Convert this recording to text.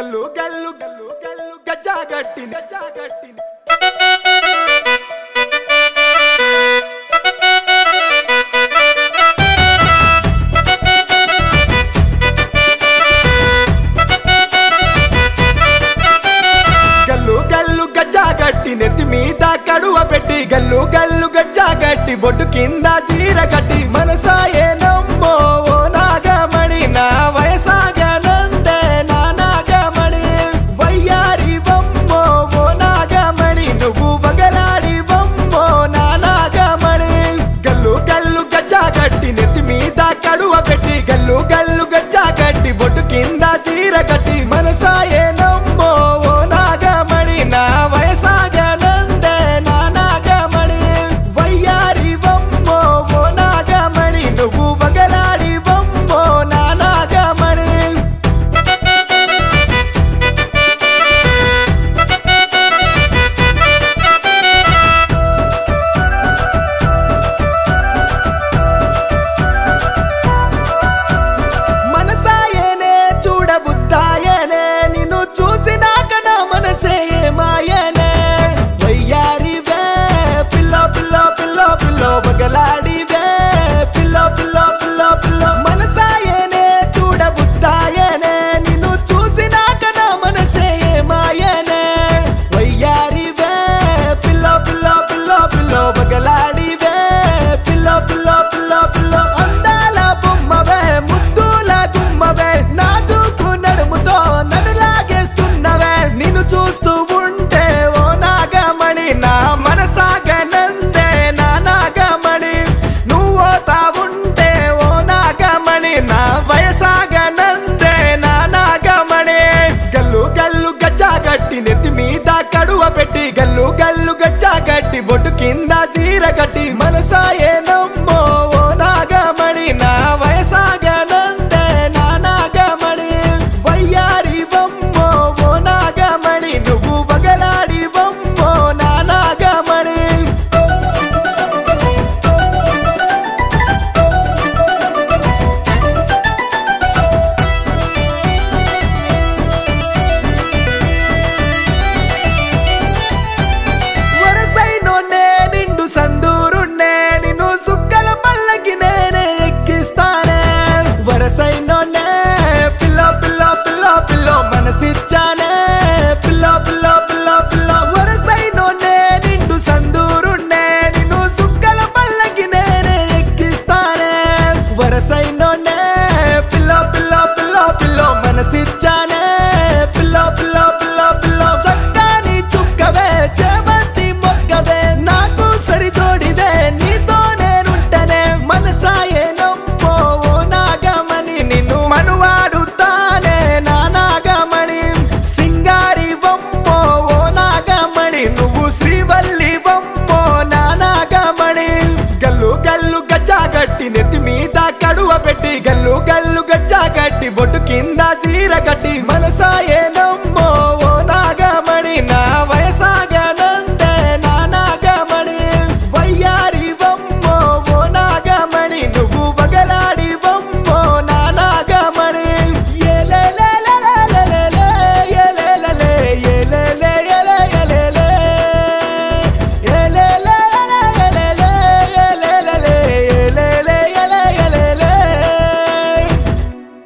గల్లు గల్లు గల్లు గల్లు గజ్జాగట్టి గజ్జాగట్టి గల్లు గల్లు గజ్జాగట్టి నెత్తి మీద కడువ పెట్టి గల్లు గల్లు గజ్జాగట్టి బొడ్డు కింద చీర కట్టి మనసాయే నమ్మో ఓ నాగమణి నా వయసాగనందే నా నాగమణి వయ్యారి వమ్మో ఓ నాగమణి నువ్వు వగలాడి వమ్మో నా నాగమణి గల్లు గల్లు గజ్జాగట్టి నెత్తి మీద కడువ పెట్టి గల్లు గల్లు గజ్జాగట్టి బొడ్డు కింద చీర కట్టి మనసాయే నమ్మో ఓ నాగమణి నా వయసాగనందే నా నాగమణి వయ్యారి వమ్మో ఓ నాగమణి నువ్వు వగలాడి వమ్మో నా నాగమణి మనసాయనే చూడబుద్దాయనే నిన్ను చూసినాక నా మనసే మాయనే వయ్యారివే పిల్ల పిల్ల పిల్ల పిల్ల బగలాడివే పిల్ల పిల్ల పిల్ల పిల్ల మనసాయనే చూడబుద్దాయనే నిన్ను చూసినాక నా మనసే మాయనే వయ్యారివే పిల్ల పిల్ల పిల్ల పిల్ల బగలాడివే పిల్ల పిల్ల పిల్ల పిల్ల అందాల బొమ్మవే ముద్దుల గుమ్మవే నాజుకు నడుముతో నన్ను లాగేస్తున్నవే నిన్ను చూస్తూ ఉంటే ఓ నాగమణి నా మనసాగనందే నా నాగమణి నువ్వు తా ఉంటే ఓ నాగమణి నా వయసాగనందే నా నాగమణి గల్లు గల్లు గజ్జాగట్టి నెత్తి మీద కడువ పెట్టి గల్లు గల్లు గజ్జాగట్టి బొట్టు కింద చీర కట్టి మనసాయే నమ్మో ఓ నాగమణి నా వయసాగనందే నా నాగమణి వయ్యారి వమ్మో ఓ నాగమణి నువ్వు వగలాడి వమ్మో నా నాగమణి వరసైనోనే నిండు సందూరున్నే నిన్ను సుక్కల పల్లకి నేనే ఎక్కిస్తానే వరసైనోనే పిల్ల పిల్ల పిల్ల పిల్ల మనసిచ్చానే పిల్ల పిల్ల పిల్ల పిల్ల వరసైనోనే నిండు సందూరున్నే నిన్ను సుక్కల పల్లకి నేనే ఎక్కిస్తానే వరసైనోనే పిల్ల పిల్ల పిల్ల పిల్ల మనసిచ్చానే పిల్ల పిల్ల పిల్ల పిల్ల చక్కని చుక్కవే చేమంతి మొక్కవే నాకు సరితోడివే నీతో నేనుంటనే మనసాయే నమ్మో ఓ నాగమణి నిన్ను మనువాడుతానే నా నాగమణి సింగారి వమ్మో ఓ నాగమణి నువ్వు శ్రీవల్లి వమ్మో నా నాగమణి గల్లు గల్లు గజ్జాగట్టి నెత్తి మీద కడువ పెట్టి గల్లు గల్లు గజ్జాగట్టి బొట్టు కింద చీర కట్టి మనసాయే